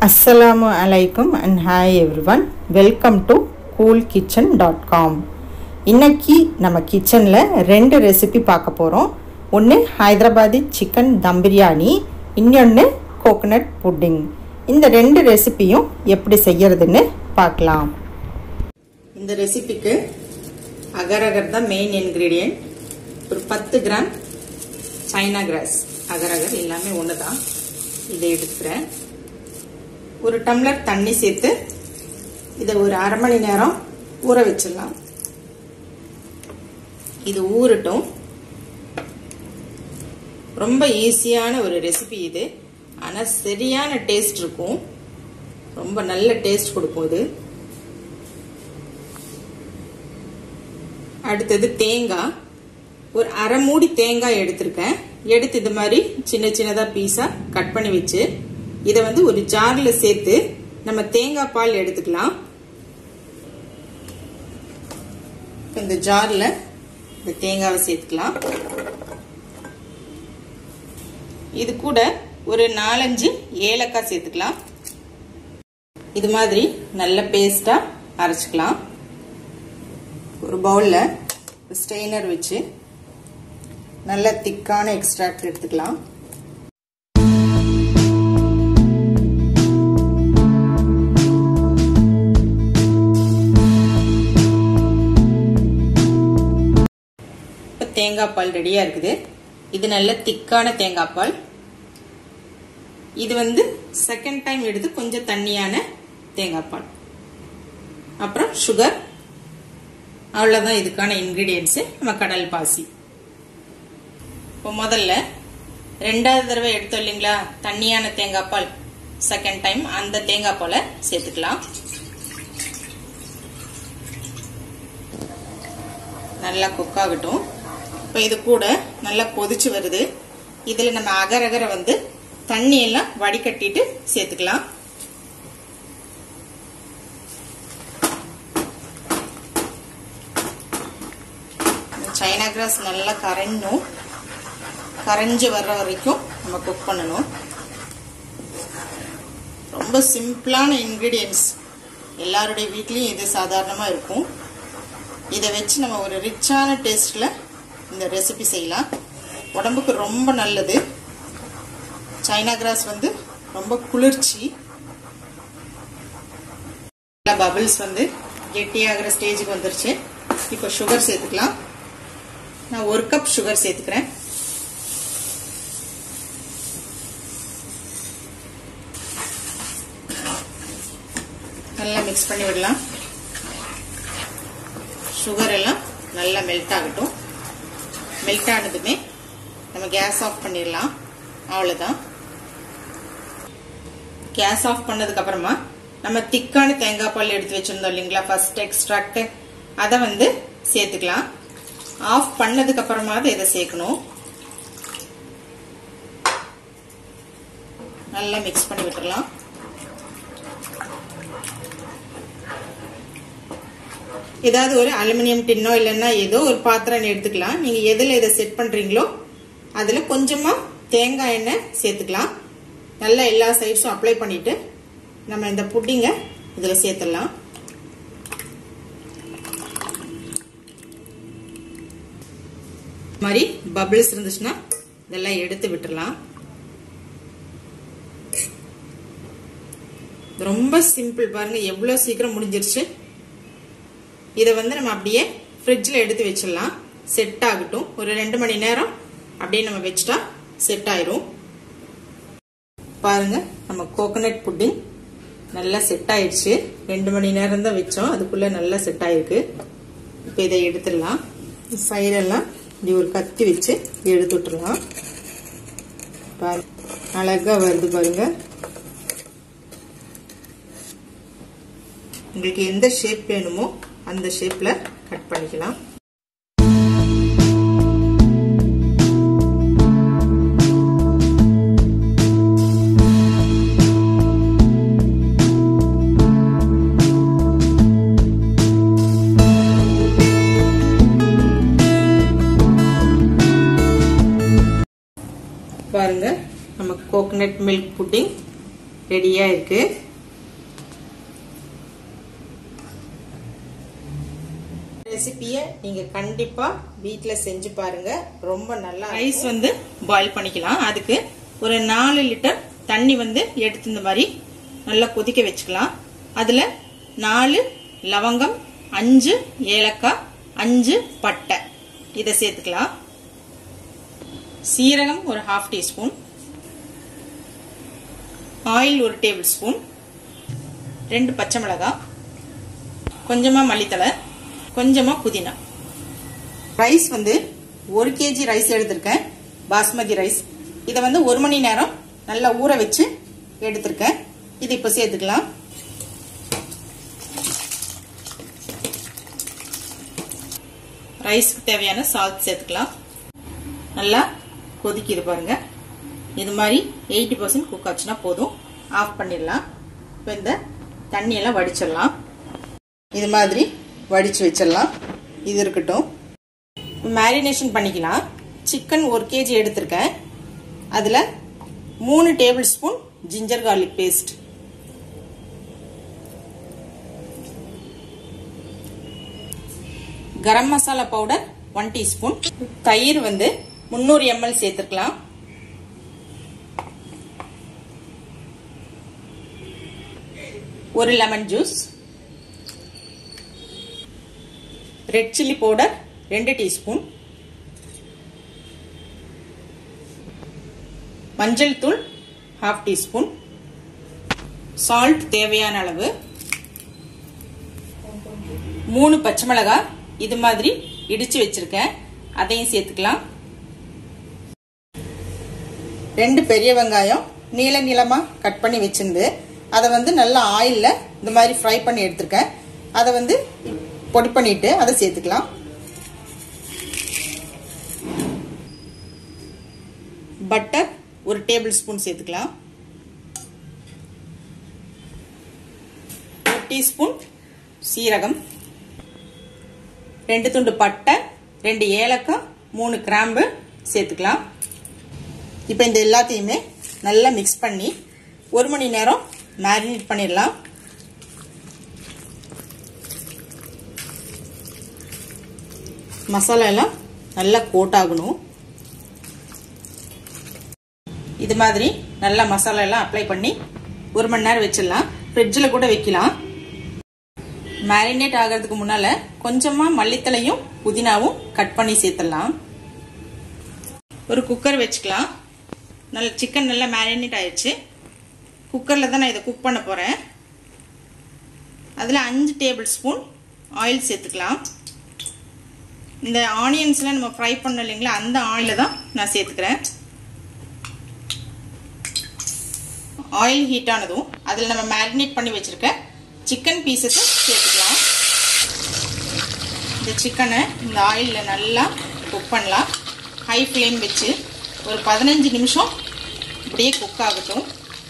அஸ்ஸலாமு அலைக்கும் and hi everyone welcome to cool kitchen dot com இன்னைக்கு நம்ம கிச்சனில் ரெண்டு ரெசிபி பார்க்க போகிறோம் ஒன்று ஹைதராபாதி சிக்கன் தம் பிரியாணி இன்னொன்று கோகனட் புட்டிங் இந்த ரெண்டு ரெசிபியும் எப்படி செய்யறதுன்னு பார்க்கலாம் இந்த ரெசிபிக்கு அகர் அகர் தான் மெயின் இன்க்ரீடியன்ட் ஒரு பத்து gram China grass agar agar எல்லாமே ஒன்று தான் இதை எடுத்துக்கிறேன் ஒரு டம்ளர் தண்ணி சேர்த்து இதை ஒரு அரை மணி நேரம் ஊற வச்சிடலாம் இது ஊறட்டும் ரொம்ப ஈஸியான ஒரு ரெசிபி இது ஆனால் சரியான டேஸ்ட் இருக்கும் ரொம்ப நல்ல டேஸ்ட் கொடுக்கும் இது அடுத்தது தேங்காய் ஒரு அரை மூடி தேங்காய் எடுத்திருக்கேன் எடுத்து இது மாதிரி சின்ன சின்னதாக பீஸாக கட் பண்ணி வச்சு இதை வந்து ஒரு ஜாரில் சேர்த்து நம்ம தேங்காய் பால் எடுத்துக்கலாம் இந்த ஜாரில் இந்த தேங்காவை சேர்த்துக்கலாம் இது கூட ஒரு நாலஞ்சு ஏலக்காய் சேர்த்துக்கலாம் இது மாதிரி நல்ல பேஸ்டா அரைச்சிக்கலாம் ஒரு பவுலில் ஸ்ட்ரெயினர் வச்சு நல்ல திக்கான எக்ஸ்ட்ராக்ட் எடுத்துக்கலாம் இப்போ தேங்காய் பால் ரெடியாக இருக்குது இது நல்ல திக்கான தேங்காய் பால் இது வந்து செகண்ட் டைம் எடுத்து கொஞ்சம் தண்ணியான தேங்காய் பால் அப்புறம் சுகர் அவ்வளோதான் இதுக்கான இன்க்ரீடியன்ஸு நம்ம கடல் பாசி இப்போ முதல்ல ரெண்டாவது தடவை எடுத்தோம் இல்லைங்களா தண்ணியான தேங்காய் பால் செகண்ட் டைம் அந்த தேங்காய் பாலை சேர்த்துக்கலாம் நல்லா குக் ஆகட்டும் இப்போ இது கூட நல்லா கொதிச்சு வருது இதில் நம்ம அகர் அகரை வந்து தண்ணி எல்லாம் வடிகட்டிட்டு சேர்த்துக்கலாம் சைனா கிராஸ் நல்லா கரைஞ்சும் கரைஞ்சி வர்ற வரைக்கும் நம்ம குக் பண்ணணும் ரொம்ப சிம்பிளான இன்க்ரீடியன்ஸ் எல்லாருடைய வீட்லேயும் இது சாதாரணமாக இருக்கும் இதை வச்சு நம்ம ஒரு ரிச்சான டேஸ்ட்டில் இந்த ரெசிபி செய்யலாம் உடம்புக்கு ரொம்ப நல்லது சைனா கிராஸ் வந்து ரொம்ப குளிர்ச்சி பபிள்ஸ் வந்து கெட்டியாகிற ஸ்டேஜுக்கு வந்துருச்சு இப்போ சுகர் சேர்த்துக்கலாம் நான் ஒரு கப் சுகர் சேர்த்துக்கிறேன் நல்லா மிக்ஸ் பண்ணி விடலாம் சுகர் எல்லாம் நல்லா மெல்ட் ஆகட்டும் மெல்ட் ஆனதுமே நம்ம கேஸ் ஆஃப் பண்ணிடலாம் அவ்வளோதான் கேஸ் ஆஃப் பண்ணதுக்கு அப்புறமா நம்ம திக்கான தேங்காய் பால் எடுத்து வச்சிருந்தோம் இல்லைங்களா ஃபர்ஸ்ட் எக்ஸ்ட்ராக்ட் அதை வந்து சேர்த்துக்கலாம் ஆஃப் பண்ணதுக்கு அப்புறமா இதை சேர்க்கணும் நல்லா மிக்ஸ் பண்ணி விட்டுடலாம் ஏதாவது ஒரு அலுமினியம் டின்னோ இல்லைன்னா ஏதோ ஒரு பாத்திரம் எடுத்துக்கலாம் நீங்க எதுல இதை செட் பண்றீங்களோ அதுல கொஞ்சமா தேங்காய் எண்ணெய் சேர்த்துக்கலாம் நல்லா எல்லா சைட்ஸும் அப்ளை பண்ணிட்டு நம்ம இந்த புட்டிங்க இதுல சேர்த்துடலாம் மாதிரி பபிள்ஸ் இருந்துச்சுன்னா இதெல்லாம் எடுத்து விட்டுடலாம் ரொம்ப சிம்பிள் பாருங்க எவ்வளவு சீக்கிரம் முடிஞ்சிருச்சு இதை வந்து நம்ம அப்படியே ஃப்ரிட்ஜில் எடுத்து வச்சிடலாம் செட் ஆகட்டும் ஒரு ரெண்டு மணி நேரம் அப்படியே நம்ம வச்சுட்டா செட் ஆயிரும் பாருங்க நம்ம கோகனட் புட்டிங் நல்லா செட் ஆயிடுச்சு ரெண்டு மணி நேரம் தான் வச்சோம் அதுக்குள்ள நல்லா செட் ஆயிருக்கு இப்போ இதை எடுத்துடலாம் சைடெல்லாம் இப்படி ஒரு கத்தி வச்சு எடுத்து விட்டுடலாம் பாருங்க அழகா வருது பாருங்க உங்களுக்கு எந்த ஷேப் வேணுமோ அந்த ஷேப்ல கட் பண்ணிக்கலாம் பாருங்க நம்ம கோகனட் மில்க் புட்டிங் ரெடியாக இருக்கு ரெசிபியை நீங்கள் கண்டிப்பாக வீட்டில் செஞ்சு பாருங்க ரொம்ப நல்லா ரைஸ் வந்து பாயில் பண்ணிக்கலாம் அதுக்கு ஒரு நாலு லிட்டர் தண்ணி வந்து எடுத்து இந்த மாதிரி நல்லா கொதிக்க வச்சுக்கலாம் அதில் நாலு லவங்கம் அஞ்சு ஏலக்காய் அஞ்சு பட்டை இதை சேர்த்துக்கலாம் சீரகம் ஒரு ஹாஃப் டீஸ்பூன் ஆயில் ஒரு டேபிள் ஸ்பூன் ரெண்டு பச்சை மிளகாய் கொஞ்சமாக மல்லித்தலை கொஞ்சமாக புதினா ரைஸ் வந்து ஒரு கேஜி ரைஸ் எடுத்திருக்கேன் பாஸ்மதி ரைஸ் இதை வந்து ஒரு மணி நேரம் நல்லா ஊற வச்சு எடுத்திருக்கேன் இது இப்போ சேர்த்துக்கலாம் ரைஸ்க்கு தேவையான சால்ட் சேர்த்துக்கலாம் நல்லா கொதிக்குது பாருங்க இது மாதிரி எயிட்டி பர்சன்ட் குக் ஆச்சுன்னா போதும் ஆஃப் பண்ணிடலாம் இப்போ இந்த தண்ணியெல்லாம் வடிச்சிடலாம் இது மாதிரி வடித்து வச்சிடலாம் இது இருக்கட்டும் மேரினேஷன் பண்ணிக்கலாம் சிக்கன் ஒரு கேஜி எடுத்திருக்கேன் அதில் மூணு tablespoon ginger garlic paste garam masala powder one teaspoon தயிர் வந்து முந்நூறு எம்எல் சேர்த்துக்கலாம் ஒரு lemon juice red chilli powder ரெண்டு டீஸ்பூன் மஞ்சள் தூள் ஹாஃப் டீஸ்பூன் சால்ட் தேவையான அளவு மூணு பச்சை மிளகாய் இது மாதிரி இடிச்சு வச்சிருக்கேன் அதையும் சேர்த்துக்கலாம் ரெண்டு பெரிய வெங்காயம் நீள நீளமா கட் பண்ணி வச்சிருந்து அதை வந்து நல்லா ஆயில்ல இந்த மாதிரி ஃப்ரை பண்ணி எடுத்திருக்கேன் அதை வந்து பொடி பண்ணிட்டு அதை சேர்த்துக்கலாம் பட்டர் ஒரு டேபிள் ஸ்பூன் சேர்த்துக்கலாம் ஒரு டீஸ்பூன் சீரகம் ரெண்டு துண்டு பட்டை ரெண்டு ஏலக்காய் மூணு கிராம்பு சேர்த்துக்கலாம் இப்போ இந்த எல்லாத்தையுமே நல்லா மிக்ஸ் பண்ணி ஒரு மணி நேரம் மேரினேட் பண்ணிடலாம் மசாலா எல்லாம் நல்லா கோட் ஆகணும் இது மாதிரி நல்லா மசாலா எல்லாம் அப்ளை பண்ணி ஒரு மணி நேரம் வச்சிடலாம் ஃப்ரிட்ஜில் கூட வைக்கலாம் மேரினேட் ஆகிறதுக்கு முன்னால கொஞ்சமா மல்லித்தலையும் புதினாவும் கட் பண்ணி சேர்த்துடலாம் ஒரு குக்கர் வச்சுக்கலாம் நல்ல சிக்கன் நல்லா மேரினேட் ஆயிடுச்சு குக்கரில் தான் நான் இதை குக் பண்ண போகிறேன் அதில் அஞ்சு டேபிள் ஸ்பூன் ஆயில் சேர்த்துக்கலாம் இந்த ஆனியன்ஸ்லாம் நம்ம ஃப்ரை பண்ணோம் இல்லைங்களா அந்த ஆயிலில் தான் நான் சேர்த்துக்கிறேன் ஆயில் ஹீட் ஆனதும் அதில் நம்ம மேரினேட் பண்ணி வச்சுருக்க சிக்கன் பீசஸை சேர்த்துக்கலாம் இந்த சிக்கனை இந்த ஆயிலில் நல்லா குக் பண்ணலாம் ஹை ஃப்ளேம் வச்சு ஒரு பதினஞ்சு நிமிஷம் இப்படியே குக் ஆகட்டும்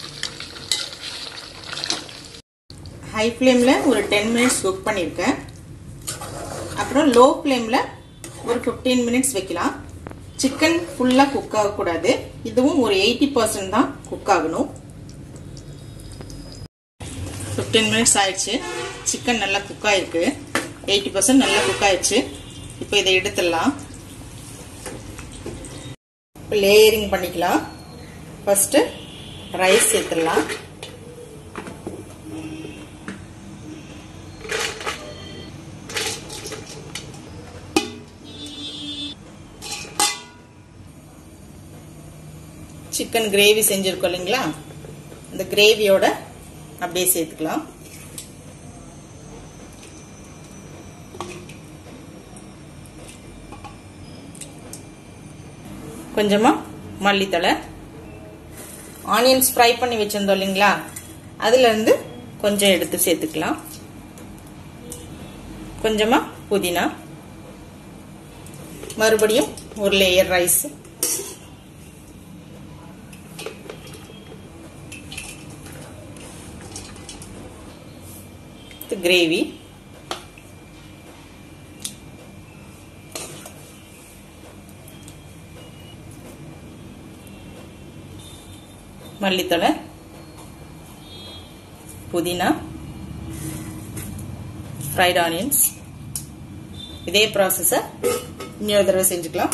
ஹை ஃப்ளேமில் ஒரு டென் மினிட்ஸ் குக் பண்ணியிருக்கேன் அப்புறம் லோ ஃப்ளேமில் ஒரு ஃபிஃப்டீன் மினிட்ஸ் வைக்கலாம் சிக்கன் ஃபுல்லாக குக் ஆகக்கூடாது இதுவும் ஒரு எயிட்டி பர்சன்ட் தான் குக் ஆகணும் ஃபிஃப்டீன் மினிட்ஸ் ஆயிடுச்சு சிக்கன் நல்லா குக் ஆயிருக்கு எயிட்டி பர்சன்ட் நல்லா குக் ஆயிடுச்சு இப்போ இதை எடுத்துடலாம் இப்போ லேயரிங் பண்ணிக்கலாம் ஃபஸ்ட்டு ரைஸ் சேர்த்துடலாம் சிக்கன் கிரேவி செஞ்சுருக்கோம் இல்லைங்களா அந்த கிரேவியோட அப்படியே சேர்த்துக்கலாம் கொஞ்சமா மல்லித்தலை ஆனியன்ஸ் ஃப்ரை பண்ணி வச்சிருந்தோம் இல்லைங்களா அதுல இருந்து கொஞ்சம் எடுத்து சேர்த்துக்கலாம் கொஞ்சமா புதினா மறுபடியும் ஒரு லேயர் ரைஸ் கிரேவி மல்லித்தலை புதினா ஃப்ரைட் ஆனியன்ஸ் இதே ப்ராசஸை இன்னொரு தடவை செஞ்சுக்கலாம்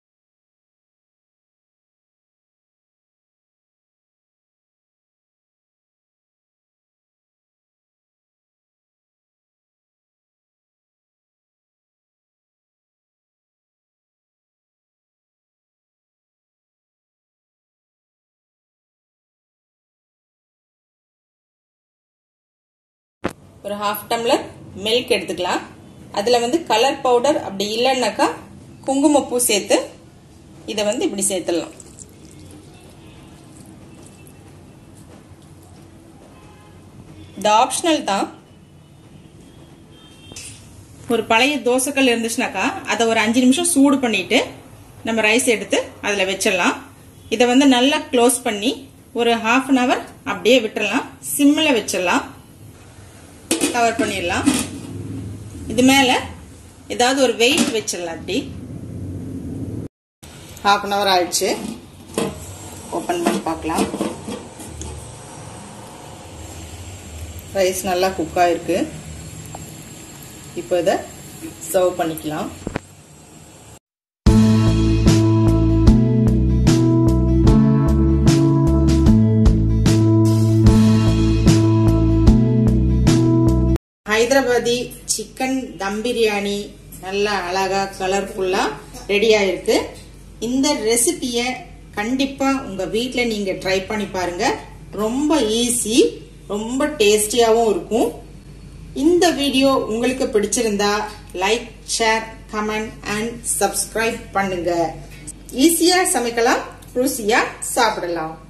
ஒரு ஹாஃப் டம்ளர் மில்க் எடுத்துக்கலாம் அதில் வந்து கலர் பவுடர் அப்படி இல்லைன்னாக்கா குங்குமப்பூ சேர்த்து இதை வந்து இப்படி சேர்த்துடலாம் இது ஆப்ஷனல் தான் ஒரு பழைய தோசைக்கல் இருந்துச்சுனாக்கா அதை ஒரு அஞ்சு நிமிஷம் சூடு பண்ணிட்டு நம்ம ரைஸ் எடுத்து அதில் வச்சிடலாம் இதை வந்து நல்லா க்ளோஸ் பண்ணி ஒரு ஹாஃப் அன் ஹவர் அப்படியே விட்டுறலாம் சிம்மில் வச்சிடலாம் கவர் பண்ணிடலாம் இது மேலே ஏதாவது ஒரு வெயிட் வச்சிடலாம் அப்படி ஹாஃப் அன் ஹவர் ஆயிடுச்சு ஓப்பன் பண்ணி பார்க்கலாம் ரைஸ் நல்லா குக் ஆயிருக்கு இப்போ இதை சர்வ் பண்ணிக்கலாம் ஹைதராபாதி சிக்கன் தம் பிரியாணி நல்லா அழகா கலர்ஃபுல்லா ரெடி ஆயிருக்கு இந்த ரெசிபியை கண்டிப்பா உங்க வீட்டில் நீங்க ட்ரை பண்ணி பாருங்க ரொம்ப ஈஸி ரொம்ப டேஸ்டியாகவும் இருக்கும் இந்த வீடியோ உங்களுக்கு பிடிச்சிருந்தா like share comment and subscribe பண்ணுங்க ஈஸியா சமைக்கலாம் ருசியா சாப்பிடலாம்